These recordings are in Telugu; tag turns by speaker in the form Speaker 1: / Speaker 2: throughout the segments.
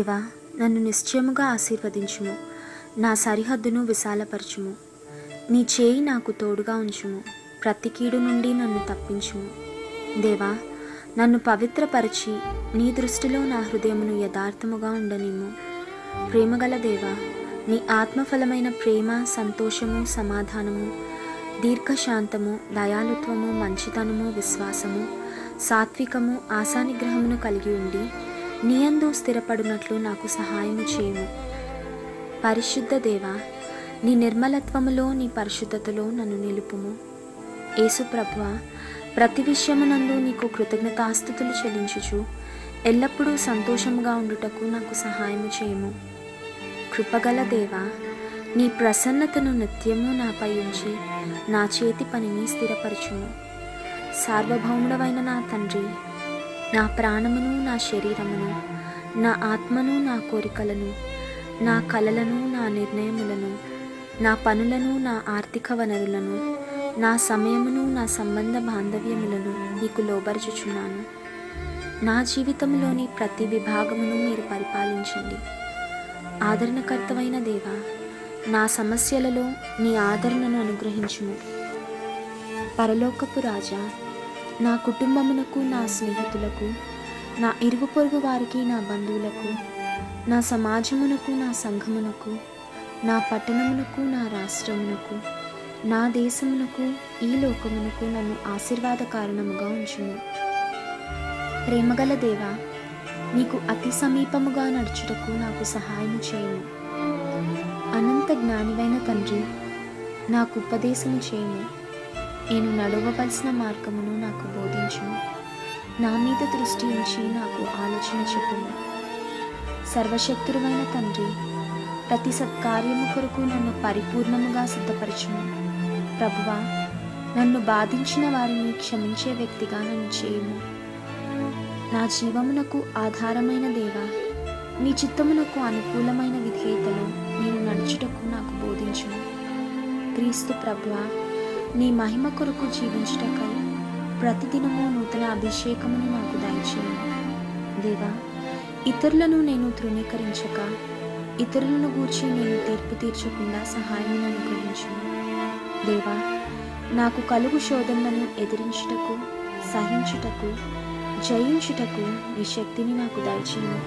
Speaker 1: దేవా నన్ను నిశ్చయముగా ఆశీర్వదించుము నా సరిహద్దును విశాలపరచుము నీ చేయి నాకు తోడుగా ఉంచుము ప్రతి కీడు నుండి నన్ను తప్పించుము దేవా నన్ను పవిత్రపరిచి నీ దృష్టిలో నా హృదయమును యథార్థముగా ఉండనిమ్ము ప్రేమగల దేవా నీ ఆత్మఫలమైన ప్రేమ సంతోషము సమాధానము దీర్ఘశాంతము దయాలుత్వము మంచితనము విశ్వాసము సాత్వికము ఆశానిగ్రహమును కలిగి ఉండి నీయందు స్థిరపడినట్లు నాకు సహాయము చేయము పరిశుద్ధ దేవా నీ నిర్మలత్వములో నీ పరిశుద్ధతలో నన్ను నిలుపుము యేసు ప్రభువ ప్రతి విషయమునందు నీకు కృతజ్ఞతాస్థుతులు చెల్లించుచు ఎల్లప్పుడూ సంతోషముగా ఉండుటకు నాకు సహాయము చేయము కృపగల దేవా నీ ప్రసన్నతను నిత్యము నాపై ఉంచి నా చేతి పనిని స్థిరపరచుము సార్వభౌముడవైన నా తండ్రి నా ప్రాణమును నా శరీరమును నా ఆత్మను నా కోరికలను నా కలలను నా నిర్ణయములను నా పనులను నా ఆర్థిక వనరులను నా సమయమును నా సంబంధ బాంధవ్యములను నీకు లోబరుచుచున్నాను నా జీవితంలోని ప్రతి విభాగమును మీరు పరిపాలించండి ఆదరణకర్తవైన దేవా నా సమస్యలలో నీ ఆదరణను అనుగ్రహించుము పరలోకపు రాజా నా కుటుంబమునకు నా స్నేహితులకు నా ఇరుగు పొరుగు వారికి నా బంధువులకు నా సమాజమునకు నా సంఘమునకు నా పట్టణమునకు నా రాష్ట్రమునకు నా దేశమునకు ఈ లోకమునకు నన్ను ఆశీర్వాద కారణముగా ఉంచుము ప్రేమగల దేవా నీకు అతి సమీపముగా నడుచుటకు నాకు సహాయం చేయము అనంత జ్ఞానివైన తండ్రి నాకు ఉపదేశము చేయము నేను నడవవలసిన మార్గమును నాకు బోధించుము నా మీద దృష్టి ఉంచి నాకు ఆలోచన చెప్పుము సర్వశక్తుడమైన తండ్రి ప్రతి సత్కార్యము కొరకు నన్ను పరిపూర్ణముగా సిద్ధపరచుము ప్రభువా నన్ను బాధించిన వారిని క్షమించే వ్యక్తిగా నన్ను చేయుము నా జీవమునకు ఆధారమైన దేవా నీ చిత్తమునకు అనుకూలమైన విధేయతలో నేను నడుచుటకు నాకు బోధించుము క్రీస్తు ప్రభువా నీ మహిమ కొరకు జీవించుటకై ప్రతిదినము నూతన అభిషేకమును నాకు దయచేయము దేవా ఇతరులను నేను తృణీకరించక ఇతరులను గూర్చి నేను తీర్పు తీర్చకుండా సహాయం అనుగ్రహించును దేవా నాకు కలుగు శోధనలను ఎదిరించుటకు సహించుటకు జయించుటకు నీ శక్తిని నాకు దయచేయము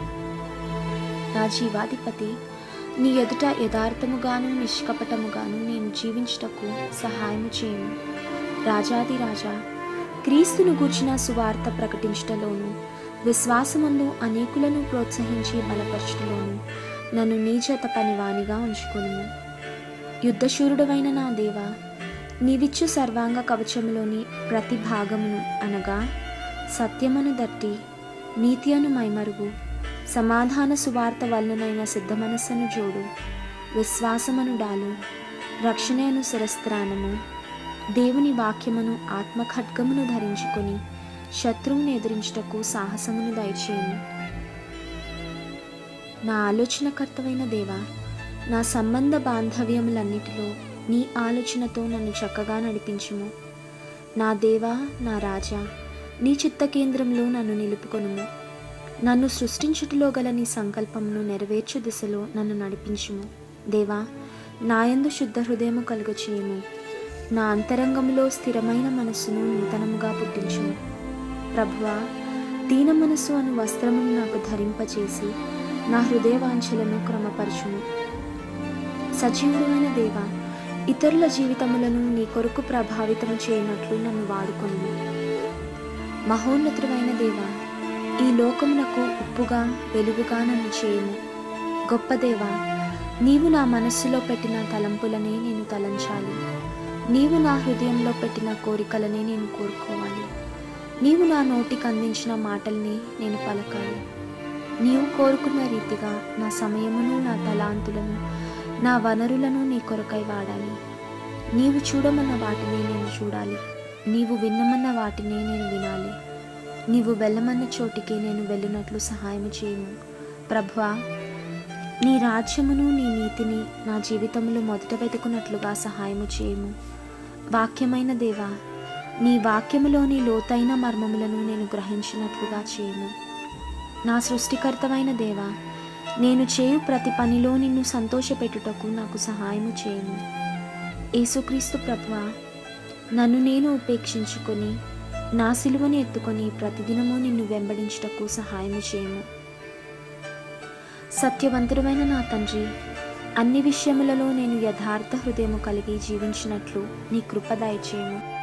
Speaker 1: నా జీవాధిపతి నీ ఎదుట యథార్థముగాను నిష్కపటముగాను నేను జీవించుటకు సహాయము చేయము రాజాది రాజా క్రీస్తును గూర్చిన సువార్త ప్రకటించుటలోను విశ్వాసమందు అనేకులను ప్రోత్సహించి బలపరచుటలోను నన్ను నీ చేత పనివానిగా ఉంచుకొను యుద్ధశూరుడవైన నా దేవా నీవిచ్చు సర్వాంగ కవచములోని ప్రతి భాగమును అనగా సత్యమును దట్టి నీతి అను మైమరుగు సమాధాన సువార్త వలననైన సిద్ధ మనస్సును జోడు విశ్వాసమును డాలు రక్షణను శిరస్త్రానము దేవుని వాక్యమును ఆత్మఖడ్గమును ధరించుకొని శత్రువుని ఎదిరించుటకు సాహసమును దయచేయము నా ఆలోచనకర్తవైన దేవా నా సంబంధ బాంధవ్యములన్నిటిలో నీ ఆలోచనతో నన్ను చక్కగా నడిపించుము నా దేవా నా రాజా నీ చిత్త కేంద్రంలో నన్ను నిలుపుకొనుము నన్ను సృష్టించుటలో గల నీ సంకల్పమును నెరవేర్చు దిశలో నన్ను నడిపించుము దేవా నాయందు శుద్ధ హృదయము కలుగచేయము నా అంతరంగములో స్థిరమైన మనస్సును నూతనముగా పుట్టించుము ప్రభువా దీన మనస్సు అను వస్త్రమును నాకు ధరింపచేసి నా హృదయ వాంఛలను క్రమపరచుము సజీవుడైన దేవా ఇతరుల జీవితములను నీ కొరకు ప్రభావితం చేయనట్లు నన్ను వాడుకొను మహోన్నతుడైన దేవా ఈ లోకమునకు ఉప్పుగా వెలుగుగా నన్ను చేయము గొప్ప దేవా నీవు నా మనస్సులో పెట్టిన తలంపులనే నేను తలంచాలి నీవు నా హృదయంలో పెట్టిన కోరికలనే నేను కోరుకోవాలి నీవు నా నోటికి అందించిన మాటల్ని నేను పలకాలి నీవు కోరుకున్న రీతిగా నా సమయమును నా తలాంతులను నా వనరులను నీ కొరకై వాడాలి నీవు చూడమన్న వాటిని నేను చూడాలి నీవు విన్నమన్న వాటిని నేను వినాలి నీవు వెళ్ళమన్న చోటికి నేను వెళ్ళినట్లు సహాయం చేయము ప్రభువా నీ రాజ్యమును నీ నీతిని నా జీవితంలో మొదట వెతుకున్నట్లుగా సహాయము చేయము వాక్యమైన దేవా నీ వాక్యములోని లోతైన మర్మములను నేను గ్రహించినట్లుగా చేయము నా సృష్టికర్తమైన దేవా నేను చేయు ప్రతి పనిలో నిన్ను సంతోషపెట్టుటకు నాకు సహాయము చేయము యేసుక్రీస్తు ప్రభువా నన్ను నేను ఉపేక్షించుకొని నా సిలువను ఎత్తుకొని ప్రతిదినము నిన్ను వెంబడించుటకు సహాయము చేయము సత్యవంతుడమైన నా తండ్రి అన్ని విషయములలో నేను యథార్థ హృదయము కలిగి జీవించినట్లు నీ కృప దయచేయము